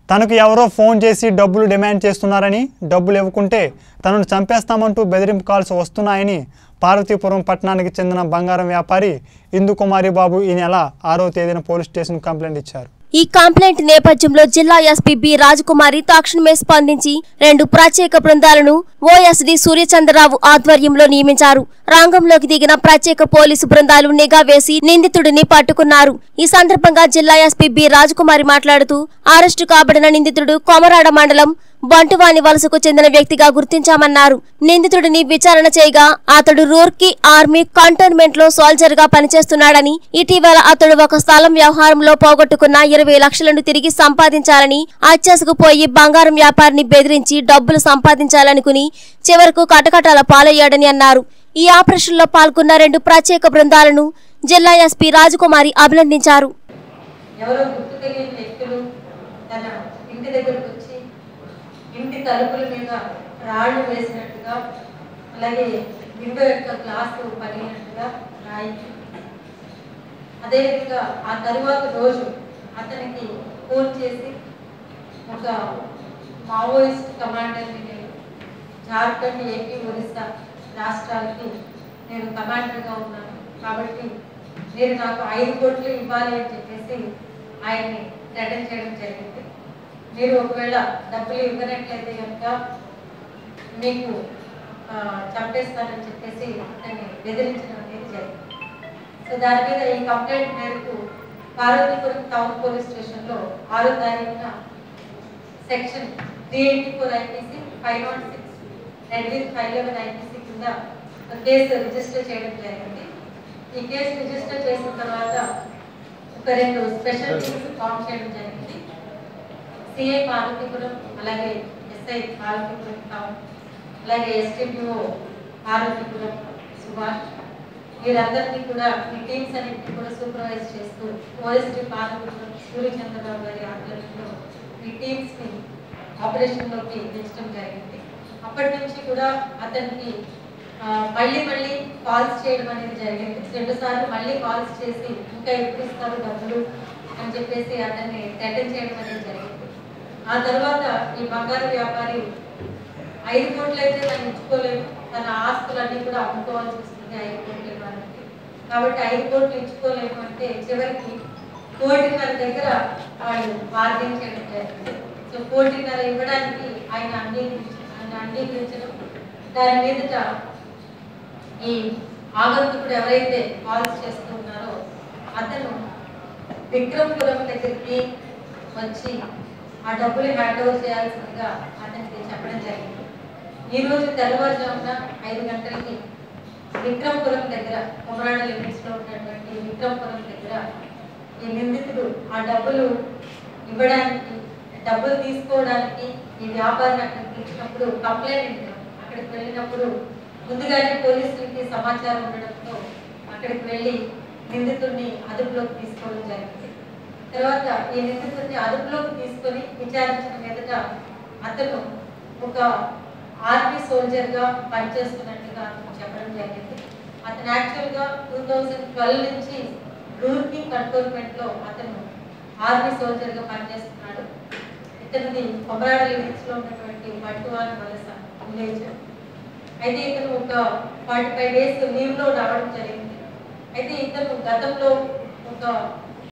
తనకు ఎవరో ఫోన్ చేసి డబ్బులు డిమాండ్ చేస్తున్నారని డబ్బులు ఇవ్వకుంటే తనను చంపేస్తామంటూ బెదిరింపు కాల్స్ వస్తున్నాయని పార్వతీపురం పట్టణానికి చెందిన బంగారం వ్యాపారి ఇందుకుమారి బాబు ఈ నెల ఆరో తేదీన పోలీస్ స్టేషన్ కంప్లైంట్ ఇచ్చారు ఈ కంప్లైంట్ నేపథ్యంలో జిల్లా ఎస్పీ బి రాజకుమారి తక్షణమే స్పందించి రెండు ప్రత్యేక బృందాలను ఓఎస్డి సూర్యచంద్రరావు ఆధ్వర్యంలో నియమించారు రంగంలోకి దిగిన ప్రత్యేక పోలీసు బృందాలు నిఘా వేసి నిందితుడిని పట్టుకున్నారు ఈ సందర్భంగా జిల్లా ఎస్పీ బి రాజకుమారి మాట్లాడుతూ అరెస్టు కాబడిన నిందితుడు కొమరాడ మండలం బంటువాని వలసకు చెందిన వ్యక్తిగా గుర్తించామన్నారు నిందితుడిని విచారణ చేయగా అతడు రూర్కీ ఆర్మీ కంటోన్మెంట్ లో సోల్జర్ గా పనిచేస్తున్నాడని ఇటీవల అతడు ఒక స్థలం వ్యవహారంలో పోగొట్టుకున్న ఇరవై లక్షలను తిరిగి సంపాదించాలని అత్యాసకు పోయి బంగారం వ్యాపారిని బెదిరించి డబ్బులు సంపాదించాలనుకుని చివరకు కటకటాల పాలయ్యాడని అన్నారు ఈ ఆపరేషన్లో పాల్గొన్న రెండు ప్రత్యేక బృందాలను జిల్లా ఎస్పీ రాజకుమారి అభినందించారు ఎవరో గుర్తు తెలియని వ్యక్తులు తన ఇంటి దగ్గరకు వచ్చి ఇంటి తలుపుల మీద రాళ్ళు వేసినట్టుగా అలాగే విండో యొక్క గ్లాసు పగిలినట్టుగా రాయి అదేవిధంగా ఆ తరువాత రోజు అతనికి ఫోన్ చేసి ఒక మావోయిస్ట్ కమాండర్ని నేను జార్ఖండ్ ఏపీ ఒరిస్సా రాష్ట్రాలకి నేను కమాండర్గా ఉన్నాను కాబట్టి మీరు నాకు ఐదు కోట్లు ఇవ్వాలి అని చెప్పేసి ఆయన్ని థ్రెటన్ చేయడం జరిగింది మీరు ఒకవేళ డబ్బులు ఇవ్వనట్లయితే కనుక మీకు ఆ, చంపేస్తానని చెప్పేసి అతన్ని బెదిరించడం అనేది జరిగింది సో దాని మీద ఈ కంప్లైంట్ మేరకు పార్వతీపురం టౌన్ పోలీస్ స్టేషన్లో ఆరో తారీఖున section three eighty four IPC five not six read with five eleven IPC కింద ఒక కేసు రిజిస్టర్ చేయడం జరిగింది ఈ కేసు రిజిస్టర్ చేసిన తర్వాత ఒక రెండు స్పెషల్ టీమ్స్ ఫామ్ చేయడం జరిగింది సిఐ పార్వతీపురం అలాగే ఎస్ఐ పార్వతీపురం టౌన్ అలాగే ఎస్టీపీఓ పార్వతీపురం సుభాష్ వీరందరినీ కూడా ఈ టీమ్స్ అన్నింటినీ కూడా సూపర్వైజ్ చేస్తూ ఓఎస్టీ పార్వతీపురం సూర్యచంద్రబాబు గారి ఆధ్వర్యంలో ఈ టీమ్స్ని ఆపరేషన్లోకి తెచ్చడం జరిగింది అప్పటి నుంచి కూడా అతనికి ఆ, మళ్ళీ మళ్ళీ కాల్స్ చేయడం అనేది జరిగింది రెండు సార్లు మళ్ళీ కాల్స్ చేసి ఇంకా ఎప్పుడు ఇస్తారు డబ్బులు అని చెప్పేసి అతన్ని థ్రెటన్ చేయడం అనేది జరిగింది ఆ తర్వాత ఈ బంగారు వ్యాపారి ఐదు కోట్లు అయితే తను ఇచ్చుకోలేదు తన ఆస్తులన్నీ కూడా అమ్ముకోవాల్సి వస్తుంది ఐదు కోట్లు ఇవ్వాలంటే కాబట్టి ఐదు కోట్లు ఇచ్చుకోలేము అంటే చివరికి కోటిన్నర దగ్గర వాళ్ళు బార్గెన్ చేయడం జరిగింది సో కోటిన్నర ఇవ్వడానికి ఆయన అంగీకరించ ఆయన అంగీకరించడం దాని మీదట ఈ ఆగంతుకుడు ఎవరైతే కాల్స్ చేస్తూ ఉన్నారో అతను విక్రమ్పురం దగ్గరికి వచ్చి ఆ డబ్బులు హ్యాండ్ ఓవర్ చేయాల్సిందిగా అతనికి చెప్పడం జరిగింది ఈ రోజు తెల్లవారుజామున ఐదు గంటలకి విక్రమ్పురం దగ్గర కొమరాడ లిమిట్స్ లో ఉన్నటువంటి విక్రమ్పురం దగ్గర ఈ నిందితుడు ఆ డబ్బులు ఇవ్వడానికి డబ్బులు తీసుకోవడానికి ఈ వ్యాపారిని అక్కడికి పిలిచినప్పుడు కంప్లైంట్ అక్కడికి వెళ్ళినప్పుడు ముందుగానే పోలీసులకి సమాచారం ఉండడంతో అక్కడికి వెళ్ళి నిందితుడిని అదుపులోకి తీసుకోవడం జరిగింది తర్వాత ఈ నిందితుడిని అదుపులోకి తీసుకొని విచారించిన మీదట అతను ఒక ఆర్మీ సోల్జర్ గా పనిచేస్తున్నట్టుగా అతను చెప్పడం జరిగింది అతను యాక్చువల్ గా టూ థౌజండ్ ట్వెల్వ్ నుంచి రూర్కీ కంటోన్మెంట్ లో అతను ఆర్మీ సోల్జర్ గా పనిచేస్తున్నాడు ఇతనిది కొమరాడ లిమిట్స్ లో ఉన్నటువంటి బంటువాన్ వలస విలేజ్ అయితే ఇతను ఒక ఫార్టీ ఫైవ్ డేస్ లీవ్ లో రావడం జరిగింది అయితే ఇతను గతంలో ఒక